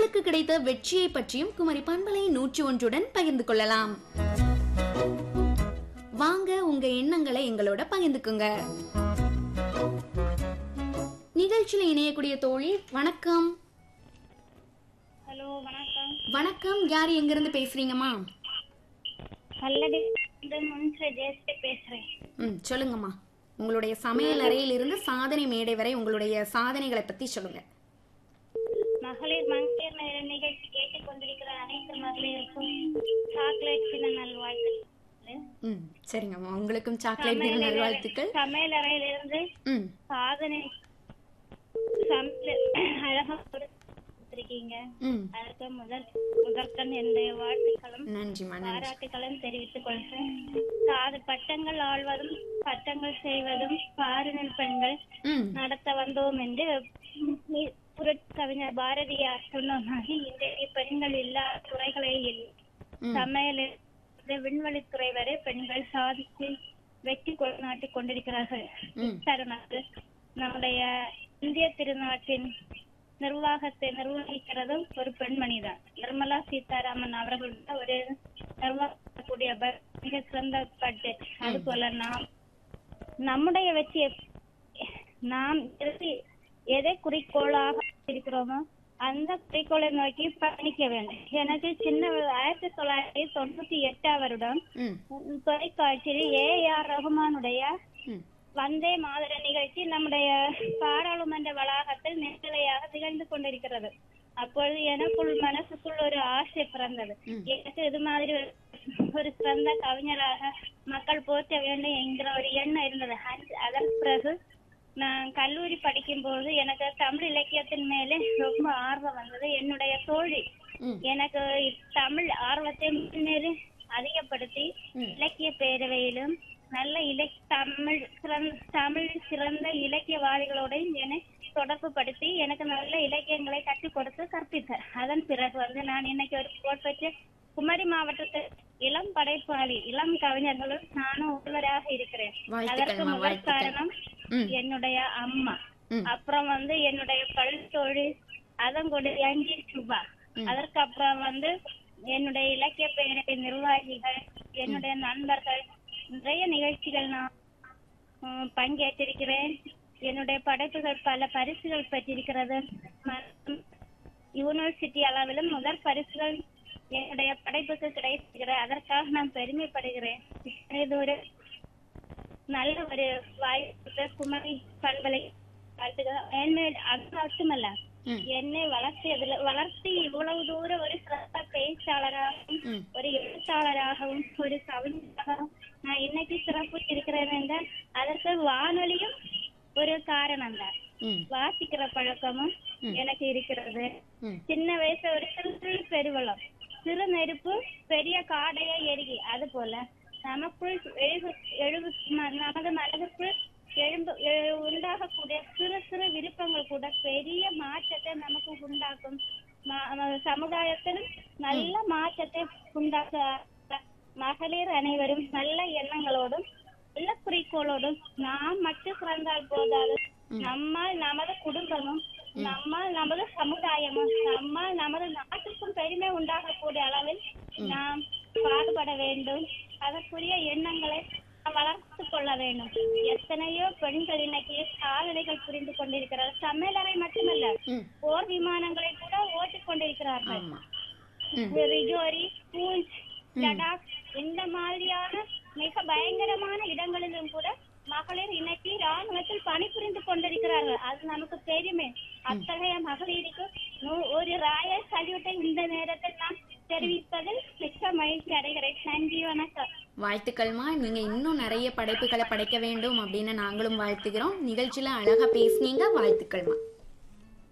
உங்களுக்கு கிடைத்த வெற்றியை பற்றியும் குமரி பண்பலை நூற்றி ஒன்றுடன் பகிர்ந்து கொள்ளலாம் வாங்க உங்க எண்ணங்களை எங்களோட பகிர்ந்துக்குங்க நிகழ்ச்சியில் இணையக்கூடிய தோழி வணக்கம் ஹலோ வணக்கம் வணக்கம் யார் எங்கிருந்து பேசுறீங்கம்மா பல்லடி இந்த முன்ச ஜெயஸ்ரீ பேசுறேன் ம் சொல்லுங்கம்மா உங்களுடைய சமையல் அறையிலிருந்து சாதனை மேடை வரை உங்களுடைய சாதனைகளை பத்தி சொல்லுங்க மகளிர் மகளிர் நேர நிகழ்ச்சி கேட்டுக் கொண்டிருக்கிற அனைத்து மகளிருக்கும் சாக்லேட் சின்ன நல்வாழ்த்துக்கள் ம் சரிங்கம்மா உங்களுக்கும் சாக்லேட் தின நல்வாழ்த்துக்கள் சமையல் அறையிலிருந்து ம் சாதனை சமையல் அழகா கொடுத்திருக்கீங்க ம் அதற்கு முதல் முதற்கண் என்னுடைய வாழ்த்துக்களும் நன்றிம்மா நன்றி பாராட்டுகளும் தெரிவித்துக் கொள்கிறேன் சாது பட்டங்கள் ஆழ்வதும் பட்டங்கள் செய்வதும் பாரினில் பெண்கள் ம் நடத்த வந்தோம் என்று மி- புரட்கவிஞர் பாரதியார் சொன்ன மாதிரி இன்றைய பெண்கள் இல்லா துறைகளே இல்லை ம். சமையலில் இருந்து விண்வெளித்துறை வரை பெண்கள் சாதித்து வெற்றி கொ- நாட்டிக் கொண்டிருக்கிறார்கள் ம் தருணத்தில் நம்முடைய இந்திய திருநாட்டின் நிர்வாகத்தை நிர்வகிக்கிறதும் ஒரு பெண்மணிதான் நிர்மலா சீதாராமன் அவர்கள் தான் ஒரு நிர்வாகக்கூடிய ப- மிக சிறந்த பட்ஜெட் அது போல நாம் நம்முடைய வெற்றி நாம் எது எதை குறிக்கோளாக இருக்கிறோமோ அந்த குறிக்கோளை நோக்கி பயணிக்க வேண்டும் எனக்கு சின்ன ஆயிரத்தி தொள்ளாயிரத்தி தொண்ணூத்தி எட்டாம் வருடம் ம் தொலைக்காட்சியில் ஏ ஆர் ரகுமானுடைய ம் வந்தே மாதர நிகழ்ச்சி நம்முடைய பாராளுமன்ற வளாகத்தில் நேரலையாக திகழ்ந்து கொண்டிருக்கிறது அப்பொழுது எனக்குள் மனசுக்குள் ஒரு ஆசை பிறந்தது ம். எனக்கு இது மாதிரி ஒரு- ஒரு சிறந்த கவிஞராக மக்கள் போற்ற வேண்டும் என்கிற ஒரு எண்ணம் இருந்தது அந்த- அதன் பிறகு நான் கல்லூரி படிக்கும் போது எனக்கு தமிழ் இலக்கியத்தின் மேலே ரொம்ப ஆர்வம் வந்தது என்னுடைய தோழி ம் எனக்கு தமிழ் ஆர்வத்தை முன்னேறி அதிகப்படுத்தி ம். இலக்கிய பேரவையிலும் நல்ல இலக் தமிழ் சிறந்த தமிழ் சிறந்த இலக்கியவாதிகளோடையும் என்னை தொடர்பு படுத்தி எனக்கு நல்ல இலக்கியங்களை கற்றுக் கொடுத்து கற்பித்தார் அதன் பிறகு வந்து நான் இன்னைக்கு ஒரு புகழ்பெற்ற குமரி மாவட்டத்து இளம் படைப்பாளி இளம் கவிஞர்களும் நானும் ஒருவராக இருக்கிறேன் அதற்கு வாழ்த்துக்கள்மா முதல் வாழ்த்துக்கள் காரணம் ம் என்னுடைய அம்மா ம் அப்புறம் வந்து என்னுடைய பல் தொழில் அதங்கொடு அஞ்சி சுபா ம். அதற்கு அப்புறம் வந்து என்னுடைய இலக்கிய பேரவை நிர்வாகிகள் என்னுடைய நண்பர்கள் நிறைய நிகழ்ச்சிகள் நான் ம், பங்கேற்றிருக்கிறேன் என்னுடைய படைப்புகள் பல பரிசுகள் பெற்றிருக்கிறது மற்றும் யூனிவர்சிட்டி அளவிலும் முதல் பரிசுகள் என்னுடைய படைப்புக்கு கிடைத்திருக்கிறது அதற்காக நான் பெருமைப்படுகிறேன் இது ஒரு நல்ல ஒரு வாய்ப்பு குமரி பண்பலை வாழ்த்துக்கள் என்மேல் அது மட்டுமல்ல ம். என்னை வளர்த்தியதுல வளர்த்தி இவ்வளவு தூரம் ஒரு சிறந்த பேச்சாளராகவும் ம் ஒரு எழுத்தாளராகவும் ஒரு கவிஞராகவும் நான் இன்னைக்கு சிறப்பு இருக்கிறேன் என்றால் அதற்கு வானொலியும் ஒரு காரணம் தான் ம் வாசிக்கிற பழக்கமும் ம். எனக்கு இருக்கிறது ம் சின்ன வயசுல ஒரு சிறு சிறு பெருவளம் சிறு நெருப்பு பெரிய காடையை எரிகி அது போல நமக்குள் எழுகு எழுகு ம- நமது மனதுக்குள் எழும்பு எ- உண்டாகக்கூடிய சிறு சிறு விருப்பங்கள் கூட பெரிய மாற்றத்தை நமக்கு உண்டாக்கும் ம- ம- சமுதாயத்திலும் நல்ல மாற்றத்தை உண்டாக்க மகளிர் அனைவரும் நல்ல எண்ணங்களோடும் நல்ல குறிக்கோளோடும் நாம் மட்டும் பிறந்தால் போதாது நம்மால் நமது குடும்பமும் நம்மால் நமது சமுதாயமும் நம்மால் நமது நாட்டுக்கும் பெருமை உண்டாகக்கூடிய அளவில் நாம் பாடுபட வேண்டும் அதற்குரிய எண்ணங்களை நாம் வளர்த்துக் கொள்ள வேண்டும் எத்தனையோ பெண்கள் இன்னைக்கு சாதனைகள் புரிந்து கொண்டிருக்கிறார்கள் சமையலறை மட்டுமல்ல ம் போர் விமானங்களை கூட ஓட்டிக் கொண்டிருக்கிறார்கள் ஆமா ம் ரிஜோரி பூஞ்ச் லடாக் இந்த மாதிரியான மிக பயங்கரமான இடங்களிலும் கூட மகளிர் இன்னைக்கு ராணுவத்தில் பணிபுரிந்து கொண்டிருக்கிறார்கள் அது நமக்கு தெரியுமே அத்தகைய மகளிருக்கு நூ- ஒரு ராயல் சல்யூட்டை இந்த நேரத்தில் நான் தெரிவிப்பதில் மிக்க மகிழ்ச்சி அடைகிறேன் நன்றி வணக்கம் வாழ்த்துக்கள்மா நீங்க இன்னும் நிறைய படைப்புகளை படைக்க வேண்டும் அப்படின்னு நாங்களும் வாழ்த்துகிறோம் நிகழ்ச்சியில அழகா பேசுனீங்க வாழ்த்துக்கள்மா